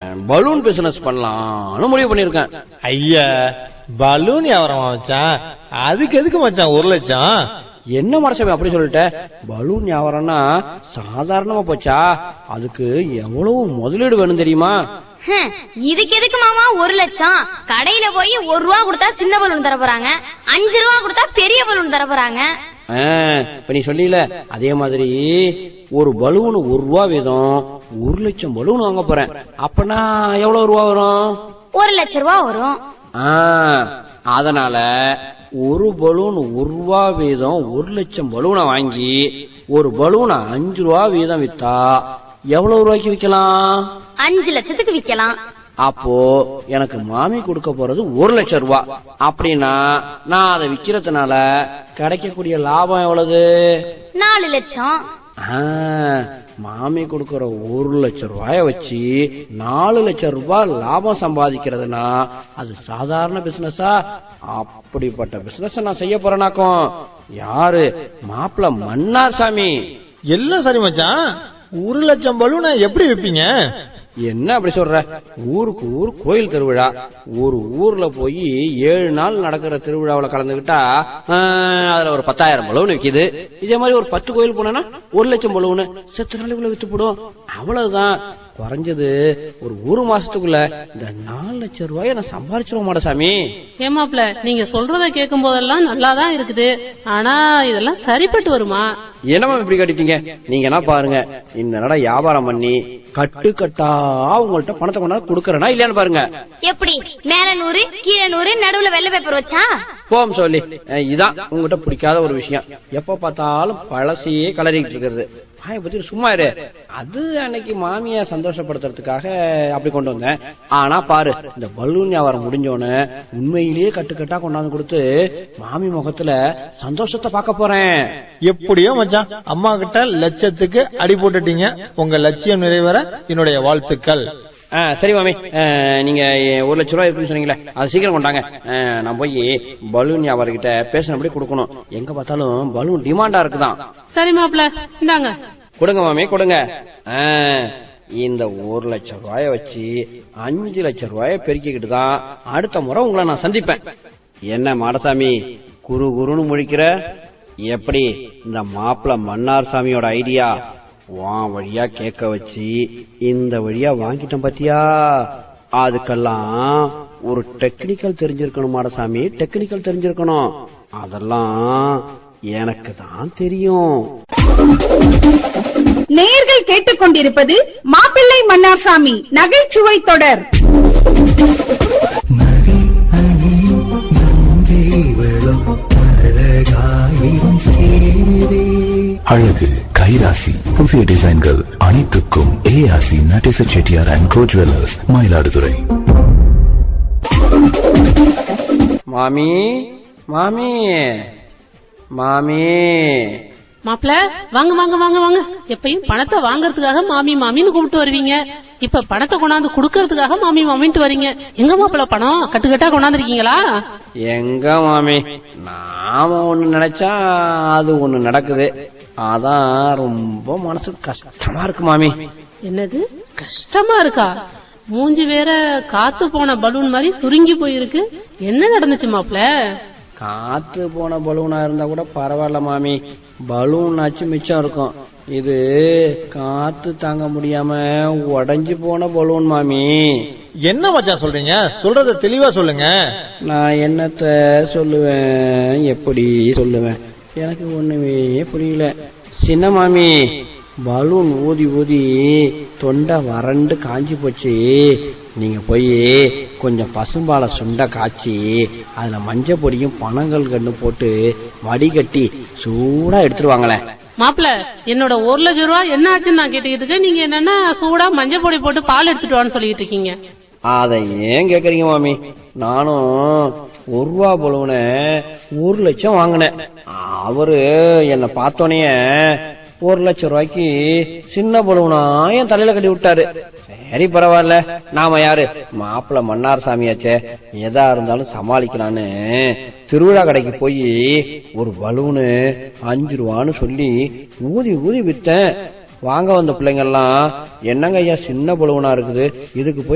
balloon business பண்ணலாம்னு முடிவு பண்ணிருக்கேன் ஐயா பலூன் வியாபாரம் மச்சான் அதுக்கு எதுக்கு மச்சான் ஒரு லட்சம் என்ன மரசாமி அப்படி சொல்லிட்ட பலூன் வியாபாரம்னா சாதாரணமா போச்சா அதுக்கு எவ்வளவு முதலீடு வேணும் தெரியுமா ஹம், இதுக்கு எதுக்கு மாமா ஒரு லட்சம் கடையில போய் ஒரு ரூபா கொடுத்தா சின்ன பலூன் தர போறாங்க அஞ்சு ரூபா கொடுத்தா பெரிய பலூன் தர போறாங்க ஆ, இப்ப நீ சொல்லில அதே மாதிரி ஒரு பலூன் ஒரு ரூபா வீதம் ஒரு லட்சம் பலூன் வாங்க போறேன் அப்பனா எவ்வளவு ரூபா வரும் ஒரு லட்ச ரூபா வரும் ஆ, அதனால ஒரு பலூன் ஒரு ரூபா வீதம் ஒரு லட்சம் பலூனை வாங்கி ஒரு பலூனை அஞ்சு ரூபா வீதம் வித்தா எவ்வளவு ரூபாய்க்கு விக்கலாம் அஞ்சு லட்சத்துக்கு விக்கலாம் அப்போ எனக்கு மாமி கொடுக்க போறது ஒரு லட்சம் ரூபாய் அப்படின்னா நான் அதை விக்கிறதுனால கிடைக்கக்கூடிய லாபம் எவ்வளவு நாலு லட்சம் ஆ, மாமி கொடுக்கற ஒரு லட்சம் ரூபாய வச்சு நாலு லட்சம் ரூபாய் லாபம் சம்பாதிக்கிறதுனா அது சாதாரண பிசினஸா அப்படிப்பட்ட பிசினஸ் நான் செய்ய போறேனாக்கும் யாரு மாப்பிள்ள மன்னார் சாமி எல்லாம் சரி மச்சான் ஒரு லட்சம் பலூனை எப்படி விப்பீங்க என்ன அப்படி சொல்ற ஊருக்கு ஊர் கோயில் திருவிழா ஒரு ஊர்ல போய் ஏழு நாள் நடக்கிற திருவிழாவுல கலந்துகிட்டா ஆ, அதுல ஒரு பத்தாயிரம் பலூன் விக்குது இதே மாதிரி ஒரு பத்து கோயில் போனேன்னா ஒரு லட்சம் பலூன் செத்து நாளுக்குள்ள வித்து போடும் அவ்வளவுதான் குறைஞ்சது ஒரு ஒரு மாசத்துக்குள்ள இந்த நாலு லட்சம் ரூபாய நான் சம்பாரிச்சிருவோம் மாட சாமி ஏமாப்ல நீங்க சொல்றத கேட்கும் போதெல்லாம் நல்லாதான் இருக்குது ஆனா இதெல்லாம் சரிப்பட்டு வருமா என்னமா இப்படி கட்டிட்டீங்க நீங்க என்ன பாருங்க இந்த நட வியாபாரம் பண்ணி கட்டு கட்டா உங்கள்ட்ட பணத்தை கொண்டாந்து கொடுக்கறேனா இல்லையான்னு பாருங்க எப்படி மேல நூறு கீழே நூறு நடுவுல வெள்ளை பேப்பர் வச்சா போம் சொல்லி அஹ் இதான் உங்ககிட்ட பிடிக்காத ஒரு விஷயம் எப்ப பார்த்தாலும் பழசையே கலரிக்கிட்டு இருக்கிறது வாயை பத்தி சும்மா இரு அது அன்னைக்கு மாமிய சந்தோஷப்படுத்துறதுக்காக அப்படி கொண்டு வந்தேன் ஆனா பாரு இந்த பலூன் வியாபாரம் முடிஞ்சோன்னு உண்மையிலேயே கட்டுக்கட்டா கொண்டாந்து கொடுத்து மாமி முகத்துல சந்தோஷத்தை பார்க்க போறேன் எப்படியோ மச்சான் அம்மா கிட்ட லட்சத்துக்கு அடி போட்டுட்டீங்க உங்க லட்சியம் நிறைவேற என்னுடைய வாழ்த்துக்கள் ஆ, சரி மாமி அஹ், நீங்க ஒரு லட்ச ரூபாய் இருக்குன்னு சொன்னீங்களே அது சீக்கிரம் கொண்டாங்க அஹ், நான் போய் பலூன் வியாபாரிகிட்ட பேசினபடி கொடுக்கணும் எங்க பார்த்தாலும் பலூன் டிமாண்டா இருக்குதான் சரி மாப்ள இந்தாங்க கொடுங்க மாமி கொடுங்க ஆ, இந்த ஒரு லட்சம் ரூபாய வச்சு அஞ்சு லட்சம் ரூபாய பெருக்கிக்கிட்டு தான் அடுத்த முறை உங்களை நான் சந்திப்பேன் என்ன மாடசாமி குரு குருன்னு முழிக்கிற எப்படி இந்த மாப்பிள மன்னார் சாமியோட ஐடியா வான் வழியா கேட்க வச்சு இந்த வழியா வாங்கிட்டேன் பாத்தியா அதுக்கெல்லாம் ஒரு டெக்னிக்கல் தெரிஞ்சிருக்கணும் மாடசாமி டெக்னிக்கல் தெரிஞ்சிருக்கணும் அதெல்லாம் எனக்கு தான் தெரியும் நேயர்கள் கேட்டுக்கொண்டிருப்பது மாப்பிள்ளை மன்னார்சாமி நகைச்சுவை தொடர் மதி அணியும் நங்கை விழும் அழகாயிரும் சேரே அழகு கைராசி புதிய டிசைன்கள் அனைத்துக்கும் A R C Natesa Chettiar and co jewellers Mayiladuthurai மாமி மாமி மாமி மாப்ள வாங்க வாங்க வாங்க வாங்க எப்பயும் பணத்தை வாங்குறதுக்காக மாமி மாமின்னு கூப்பிட்டு வருவீங்க இப்ப பணத்தை கொண்டாந்து குடுக்கறதுக்காக மாமி மாமின்ட்டு வரீங்க எங்க மாப்பிள பணம் கட்டுக்கட்டா கொண்டாந்துருக்கீங்களா எங்க மாமி நாம ஒண்ணு நினைச்சா அது ஒண்ணு நடக்குது அதான் ரொம்ப மனசு கஷ்டமா இருக்கு மாமி என்னது கஷ்டமா இருக்கா மூஞ்சி வேற காத்து போன பலூன் மாதிரி சுருங்கி போயிருக்கு என்ன நடந்துச்சு மாப்ள காத்து போன பலூனா இருந்தா கூட பரவாயில்ல மாமி பலூன் ஆச்சு மிச்சம் இருக்கும் இது காத்து தாங்க முடியாம உடைஞ்சு போன பலூன் மாமி என்ன மச்சான் சொல்றீங்க சொல்றத தெளிவா சொல்லுங்க நான் என்னத்த சொல்லுவேன் எப்படி சொல்லுவேன் எனக்கு ஒண்ணுமே புரியல சின்ன மாமி பலூன் ஊதி ஊதி தொண்டை வறண்டு காஞ்சி போச்சு நீங்க போய் கொஞ்சம் பசும்பாலை சுண்டை காய்ச்சி அதுல மஞ்சள் பொடியும் பனங்கள் கண்ணு போட்டு வடிகட்டி சூடா எடுத்துட்டு வாங்களேன் மாப்ள என்னோட ஒரு லட்சம் ரூபாய் என்ன ஆச்சுன்னு நான் கேட்டுக்கிட்டு இருக்கேன் நீங்க என்னன்னா சூடா மஞ்சள் பொடி போட்டு பால் எடுத்துட்டு வான்னு சொல்லிட்டு இருக்கீங்க அத ஏன் கேக்குறீங்க மாமி நானும் ஒரு ரூபா பலூன ஒரு லட்சம் வாங்கினேன் அவரு என்ன பார்த்தோன்னே ஒரு லட்சம் ரூபாய்க்கு சின்ன பலூனா என் தலையில கட்டி விட்டாரு சரி பரவாயில்ல நாம யாரு மாப்பிள்ள மன்னார் சாமியாச்சே எதா இருந்தாலும் சமாளிக்கலான்னு திருவிழா கடைக்கு போய் ஒரு பலூனு அஞ்சு ரூபான்னு சொல்லி ஊதி ஊதி வித்தேன் வாங்க வந்த பிள்ளைங்கெல்லாம் என்னங்க ஐயா சின்ன பலூனா இருக்குது இதுக்கு போய்